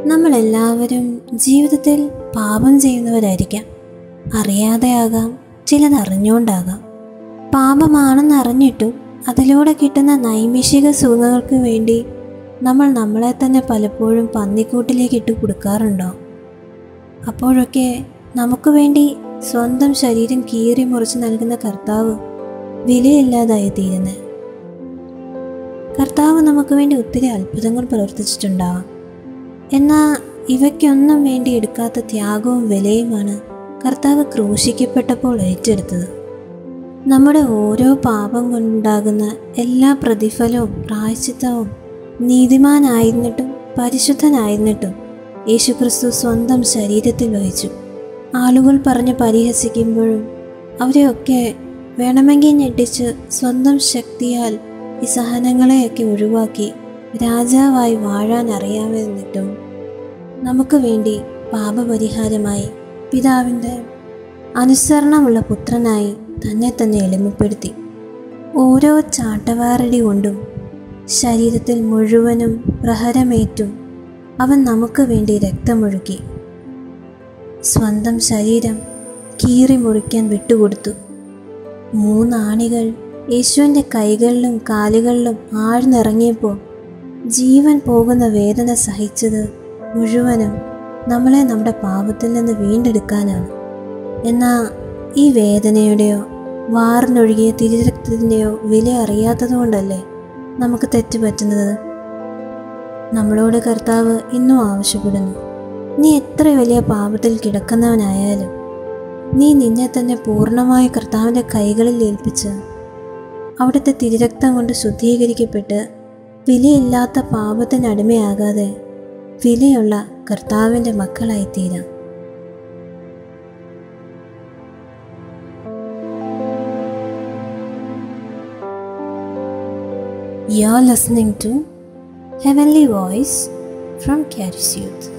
നമ്മളെല്ലാവരും ജീവിതത്തിൽ പാപം ചെയ്യുന്നവരായിരിക്കാം അറിയാതെയാകാം ചിലത് അറിഞ്ഞുകൊണ്ടാകാം പാപമാണെന്ന് അറിഞ്ഞിട്ടും അതിലൂടെ കിട്ടുന്ന നൈമിഷിക സുഖങ്ങൾക്ക് വേണ്ടി നമ്മൾ നമ്മളെ തന്നെ പലപ്പോഴും പന്നിക്കൂട്ടിലേക്ക് ഇട്ട് കൊടുക്കാറുണ്ടോ അപ്പോഴൊക്കെ നമുക്ക് വേണ്ടി സ്വന്തം ശരീരം കീറി മുറിച്ച് നൽകുന്ന കർത്താവ് വിലയില്ലാതായി തീരുന്നത് കർത്താവ് നമുക്ക് വേണ്ടി ഒത്തിരി അത്ഭുതങ്ങൾ പ്രവർത്തിച്ചിട്ടുണ്ടാവാം എന്നാൽ ഇവയ്ക്കൊന്നും വേണ്ടി എടുക്കാത്ത ത്യാഗവും വിലയുമാണ് കർത്താവ് ക്രൂശിക്കപ്പെട്ടപ്പോൾ ഏറ്റെടുത്തത് നമ്മുടെ ഓരോ പാപം കൊണ്ടുണ്ടാകുന്ന എല്ലാ പ്രതിഫലവും പ്രായശ്ചിത്തവും നീതിമാനായിരുന്നിട്ടും പരിശുദ്ധനായിരുന്നിട്ടും യേശുക്രിസ്തു സ്വന്തം ശരീരത്തിൽ വഹിച്ചു ആളുകൾ പറഞ്ഞ് പരിഹസിക്കുമ്പോഴും അവരെയൊക്കെ വേണമെങ്കിൽ ഞെട്ടിച്ച് സ്വന്തം ശക്തിയാൽ ഈ സഹനങ്ങളെയൊക്കെ ഒഴിവാക്കി രാജാവായി വാഴാൻ അറിയാമെന്നിട്ടും നമുക്ക് വേണ്ടി പാപപരിഹാരമായി പിതാവിൻ്റെ അനുസരണമുള്ള പുത്രനായി തന്നെ തന്നെ എളിമപ്പെടുത്തി ഓരോ ചാട്ടവാറടി കൊണ്ടും ശരീരത്തിൽ മുഴുവനും പ്രഹരമേറ്റും അവൻ നമുക്ക് വേണ്ടി രക്തമൊഴുക്കി സ്വന്തം ശരീരം കീറി മുറിക്കാൻ വിട്ടുകൊടുത്തു മൂന്നാണികൾ യേശുവിൻ്റെ കൈകളിലും കാലുകളിലും ആഴ്ന്നിറങ്ങിയപ്പോൾ ജീവൻ പോകുന്ന വേദന സഹിച്ചത് മുഴുവനും നമ്മളെ നമ്മുടെ പാപത്തിൽ നിന്ന് വീണ്ടെടുക്കാനാണ് എന്നാൽ ഈ വേദനയുടെയോ വാറിനൊഴുകിയ തിരിരക്തത്തിൻ്റെയോ വില അറിയാത്തതുകൊണ്ടല്ലേ നമുക്ക് തെറ്റ് പറ്റുന്നത് നമ്മളോട് കർത്താവ് ഇന്നും ആവശ്യപ്പെടുന്നു നീ എത്ര വലിയ പാപത്തിൽ കിടക്കുന്നവനായാലും നീ നിന്നെ തന്നെ പൂർണ്ണമായി കർത്താവിൻ്റെ കൈകളിൽ ഏൽപ്പിച്ച് അവിടുത്തെ തിരിരക്തം കൊണ്ട് ശുദ്ധീകരിക്കപ്പെട്ട് വിലയില്ലാത്ത പാപത്തിനടിമയാകാതെ വിലയുള്ള കർത്താവിൻ്റെ മക്കളായിത്തീരാം You're listening to Heavenly Voice from Caris Youth.